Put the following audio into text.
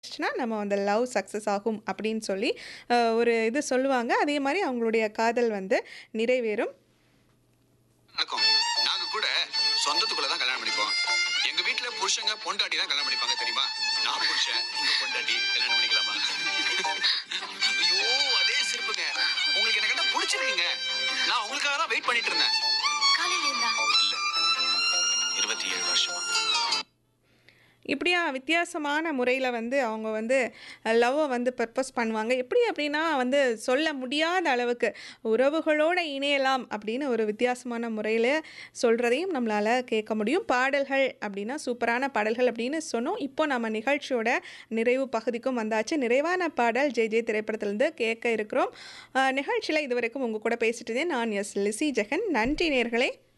ச்சுன்னா நம்ம அந்த love success ஆகும் அப்படின்னு சொல்லி அ, ஒரு இது சொல்லுவாங்க அதே மாதிரி அவங்களுடைய காதல் வந்து நிறைவேறும் வணக்கம் நாங்க கூட சொந்தத்துக்குள்ள தான் கல்யாணம் பண்ணிப்போம் எங்க வீட்ல புருஷங்க பொண்டாட்டி தான் கல்யாணம் பண்ணிப்பாங்க தெரியுமா நான் புருஷன் உங்க பொண்டாட்டி கல்யாணம் பண்ணிக்கலாமா ஐயோ அதே சிரிப்புங்க உங்களுக்கு என்ன கண்டா பிடிச்சிருக்குங்க நான் உங்களுக்காக தான் வெயிட் பண்ணிட்டு இருந்தேன் காலையில இருந்தா இல்ல இருபத்தி ஏழு வருஷமா இப்படியா வித்தியாசமான முறையில் வந்து அவங்க வந்து லவ்வை வந்து பர்பஸ் பண்ணுவாங்க எப்படி அப்படின்னா வந்து சொல்ல முடியாத அளவுக்கு உறவுகளோடு இணையலாம் அப்படின்னு ஒரு வித்தியாசமான முறையில் சொல்கிறதையும் நம்மளால் கேட்க முடியும் பாடல்கள் அப்படின்னா சூப்பரான பாடல்கள் அப்படின்னு சொன்னோம் இப்போ நம்ம நிகழ்ச்சியோட நிறைவு பகுதிக்கும் வந்தாச்சு நிறைவான பாடல் ஜே ஜே திரைப்படத்திலேருந்து கேட்க இருக்கிறோம் நிகழ்ச்சியில் இதுவரைக்கும் உங்கள் கூட பேசிட்டு இருந்தேன் நான் எஸ் லிசி ஜெகன் நன்றி நேர்களே